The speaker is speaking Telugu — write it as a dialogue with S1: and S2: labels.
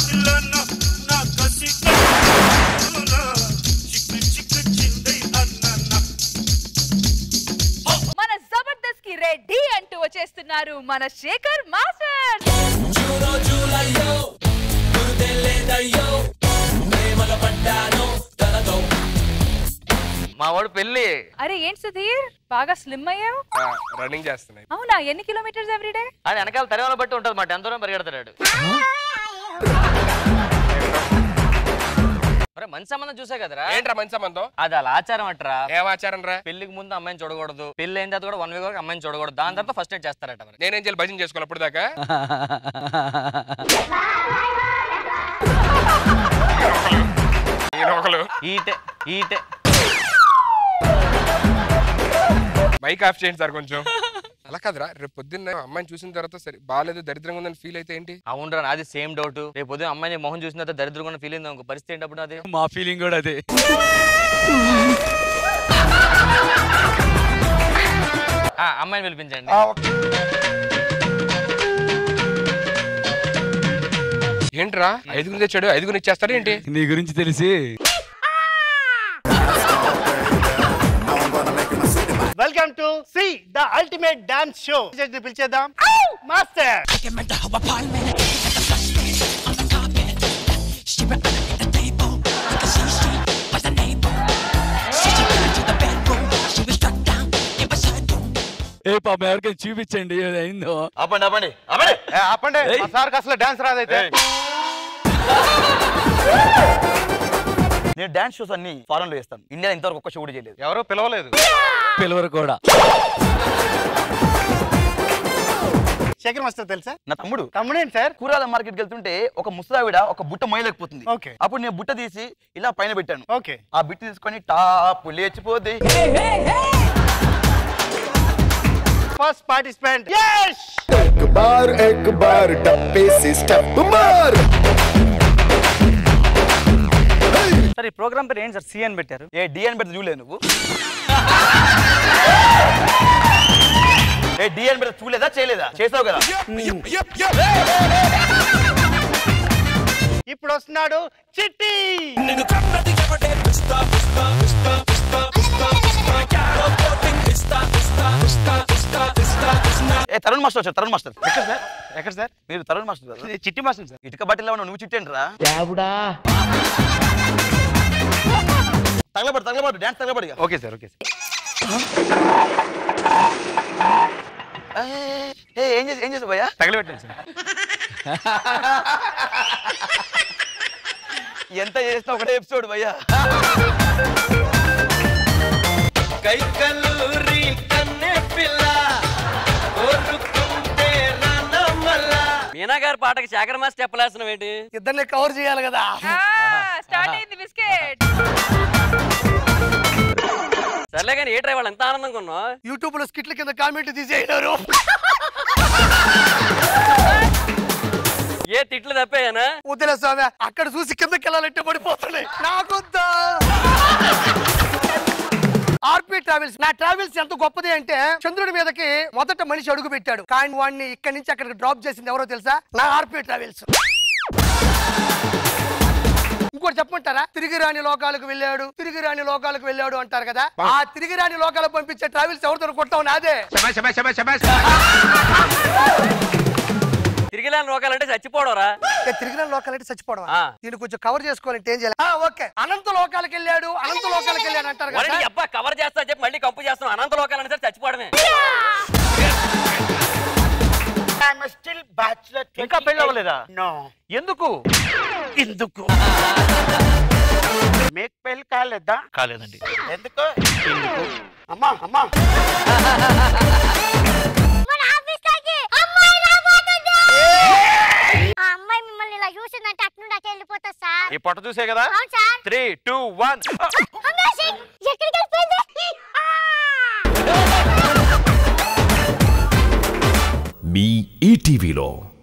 S1: కసిలోన నా కసి కసిలోన చిక్కు చిక్కు చిందై అన్న
S2: మన జబర్దస్త్ కి రెడీ అంటూ వచ్చేస్తున్నారు మన శేఖర్ మాస్టర్
S3: మా వాడు పెళ్లి
S2: అరే ఏంటి సుధీర్ బాగా స్లిమ్ అయ్యావు
S4: రన్నింగ్ చేస్తున్నాయి
S2: అవునా ఎన్ని కిలోమీటర్స్ ఎవ్రీడే
S3: ఆయన వెనకాల తరగల బట్టి ఉంటుంది మాట ఎంత దూరం పరిగెడతాడు అరే మంచి సంబంధం చూసా కదరా
S4: ఏంట్రా మంచి సంబంధం
S3: అది అలా ఆచారం అట్రా
S4: ఏం ఆచారం రా
S3: పెళ్లికి ముందు అమ్మాయిని చూడకూడదు పెళ్లి అయిన తర్వాత కూడా వన్ వీక్ వరకు అమ్మాయిని చూడకూడదు దాని తర్వాత ఫస్ట్ నైట్ చేస్తారట మరి
S4: నేనేం చేయాలి భజన చేసుకోవాలి అప్పుడు దాకా ఒకరు
S3: ఈటే ఈటే
S4: మైక్ ఆఫ్ చేయండి సార్ కొంచెం అలా కాదురా రేపు పొద్దున్న అమ్మాయిని చూసిన తర్వాత సరే బాగాలేదు దరిద్రంగా ఉందని ఫీల్ అయితే ఏంటి
S3: అవునరా నాది సేమ్ డౌట్ రేపు ఉదయం అమ్మాయిని మొహం చూసిన తర్వాత దరిద్రంగా ఫీల్ అయింది ఇంకో పరిస్థితి ఏంటప్పుడు అది
S5: మా ఫీలింగ్ కూడా అదే
S3: ఆ, అమ్మాయిని పిలిపించండి
S4: ఏంట్రా ఐదుగురు తెచ్చాడు ఐదుగురు ఇచ్చేస్తాడు ఏంటి
S5: నీ గురించి తెలిసి
S6: welcome to see the ultimate dance show పిలిచేద్దాం మాస్టర్
S5: ఏ పాప ఎవరికైనా చూపించండి ఏది అయిందో
S3: ఆపండి ఆపండి ఆపండి
S6: ఆపండి
S5: ఏయ్.
S6: మా సార్కి అసలు డాన్స్ రాదైతే
S7: నేను డాన్స్ షోస్ అన్ని ఫారెన్ లో చేస్తాను ఇండియా ఇంతవరకు ఒక్క షో కూడా చేయలేదు
S6: ఎవరో పిలవలేదు
S5: పిలవరు కూడా
S6: శేఖర్ మాస్టర్ తెలుసా
S7: నా తమ్ముడు
S6: తమ్ముడేంటి సార్
S7: కూరగాయల మార్కెట్కి వెళ్తుంటే ఒక ముసలావిడ ఒక బుట్ట మొయ్యలేకపోతుంది
S6: ఓకే.
S7: అప్పుడు నేను బుట్ట తీసి ఇలా పైన పెట్టాను
S6: ఓకే
S7: ఆ బిట్టు తీసుకొని టాప్ లేచిపోద్ది
S6: ఫస్ట్ పార్టిసిపెంట్
S8: एक बार एक बार डब्बे से स्टेप मार
S7: సార్ ఈ ప్రోగ్రామ్ పేరు ఏంటి సార్ సి అని పెట్టారు ఏ డి అని పెడితే చూడలేదు నువ్వు ఏ డి అని పెడితే చూడలేదా చేయలేదా చేసావు కదా
S6: ఇప్పుడు వస్తున్నాడు చిట్టి
S7: ఏ తరుణ్ మాస్టర్ వచ్చారు తరుణ్ మాస్టర్
S6: ఎక్కడ సార్ ఎక్కడ సార్
S7: మీరు తరుణ్ మాస్టర్ కదా
S6: ఇది చిట్టి మాస్టర్ సార్
S7: ఇటుక బట్టలో ఉన్నావు నువ్వు చిట్టండి రా తగలబడు తగలబడు డాన్స్ తగలబడి
S6: ఓకే సార్ ఓకే సార్
S7: ఏ ఏం చేసి ఏం చేసావు భయ్యా
S6: తగలబెట్టాను సార్
S7: ఎంత చేసినా ఒకటే ఎపిసోడ్ భయ్యా
S3: కైకలూరి కన్నె పిల్ల మీనా గారి పాటకి శేఖర్ మాస్ చెప్పలేస్తున్నావు ఏంటి
S7: ఇద్దరిని కవర్ చేయాలి కదా
S2: స్టార్ట్ అయింది బిస్కెట్
S3: సర్లే కానీ ఏ డ్రైవర్ ఎంత ఆనందంగా ఉన్నావు
S7: యూట్యూబ్ లో స్కిట్ల కింద కామెంట్ తీసేయడారు
S3: ఏ తిట్లు తప్పాయనా
S7: వద్దులే స్వామి అక్కడ చూసి కిందకి వెళ్ళాలంటే పడిపోతున్నాయి నాకొద్దా ఆర్పి ట్రావెల్స్ నా ట్రావెల్స్ ఎంత గొప్పది అంటే చంద్రుడి మీదకి మొదట మనిషి అడుగు పెట్టాడు కానీ వాడిని ఇక్కడి నుంచి అక్కడికి డ్రాప్ చేసింది ఎవరో తెలుసా నా ఆర్పి ట్రావెల్స్ ఇంకోటి చెప్పమంటారా తిరిగి రాని లోకాలకు వెళ్ళాడు తిరిగి రాని లోకాలకు వెళ్ళాడు అంటారు కదా ఆ తిరిగి రాని లోకాలకు పంపించే ట్రావెల్స్ ఎవరితో కొట్టావు నాదే
S3: తిరిగి లేని రోగాలంటే చచ్చిపోవడరా
S7: ఇక తిరిగిన లోకాలంటే చచ్చిపోవడం
S3: ఆ.
S7: దీన్ని కొంచెం కవర్ చేసుకోవాలంటే ఏం చేయాలి ఆ, ఓకే అనంత లోకాలకు వెళ్ళాడు అనంత లోకాలకు వెళ్ళాడు అంటారు కదా
S3: వాడిని అబ్బా కవర్ చేస్తా చెప్పి మళ్ళీ కంపు చేస్తాం అనంత లోకాలంటే సరే చచ్చిపోవడమే
S6: స్టిల్ బ్యాచులర్
S7: ఇంకా పెళ్ళి అవ్వలేదా
S6: నో
S7: ఎందుకు
S6: ఎందుకు మీకు పెళ్ళి కాలేదా
S7: కాలేదండి
S6: ఎందుకు ఎందుకు అమ్మా అమ్మా
S9: మన ఆఫీస్లోకి అమ్మాయి రాబోతుంది ఆ అమ్మాయి మిమ్మల్ని ఇలా చూసిందంటే అట్నుండి అటు వెళ్ళిపోతా సార్
S7: ఈ పొట్ట చూసే కదా
S9: అవును sir
S7: three two one
S9: amazing ఎక్కడికి వెళ్ళిపోయింది ఆ!
S10: మీ ఈటీవీలో